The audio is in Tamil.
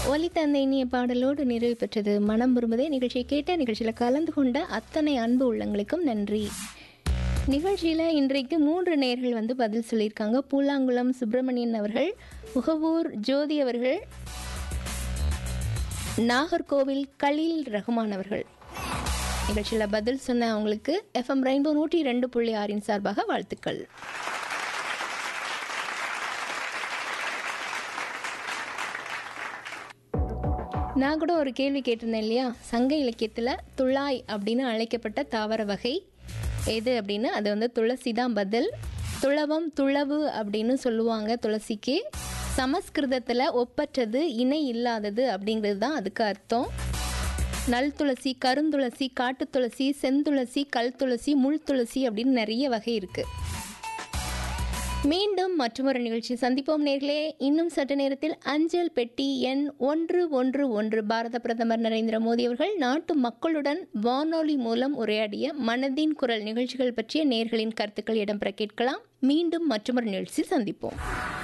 ஒலி தந்த இனிய பாடலோடு நிறைவு பெற்றது மனம் விரும்புதே நிகழ்ச்சியை கேட்ட நிகழ்ச்சியில் கலந்து கொண்ட அத்தனை அன்பு உள்ளங்களுக்கும் நன்றி நிகழ்ச்சியில் இன்றைக்கு மூன்று நேர்கள் வந்து பதில் சொல்லியிருக்காங்க பூலாங்குளம் சுப்பிரமணியன் அவர்கள் முகவூர் ஜோதி அவர்கள் நாகர்கோவில் கலீல் ரஹ்மான் அவர்கள் நிகழ்ச்சியில் பதில் சொன்ன அவங்களுக்கு எஃப்எம் ரெயின்போ நூற்றி ரெண்டு புள்ளி ஆறின் சார்பாக வாழ்த்துக்கள் நான் கூட ஒரு கேள்வி கேட்டிருந்தேன் இல்லையா சங்க இலக்கியத்தில் துளாய் அப்படின்னு அழைக்கப்பட்ட தாவர வகை எது அப்படின்னு அது வந்து துளசி தான் பதில் துளவம் துளவு அப்படின்னு சொல்லுவாங்க துளசிக்கு சமஸ்கிருதத்தில் ஒப்பற்றது இணை இல்லாதது அப்படிங்கிறது தான் அதுக்கு அர்த்தம் நல் துளசி கருந்துளசி காட்டு துளசி செந்துளசி கல் துளசி முள் துளசி அப்படின்னு நிறைய வகை இருக்குது மீண்டும் மற்றொரு நிகழ்ச்சி சந்திப்போம் நேர்களே இன்னும் சற்று நேரத்தில் அஞ்சல் பெட்டி எண் ஒன்று ஒன்று ஒன்று பாரத பிரதமர் நரேந்திர மோடி அவர்கள் நாட்டு மக்களுடன் வானொலி மூலம் உரையாடிய மனதின் குரல் நிகழ்ச்சிகள் பற்றிய நேர்களின் கருத்துக்கள் இடம்பெற கேட்கலாம் மீண்டும் மற்றொரு நிகழ்ச்சி சந்திப்போம்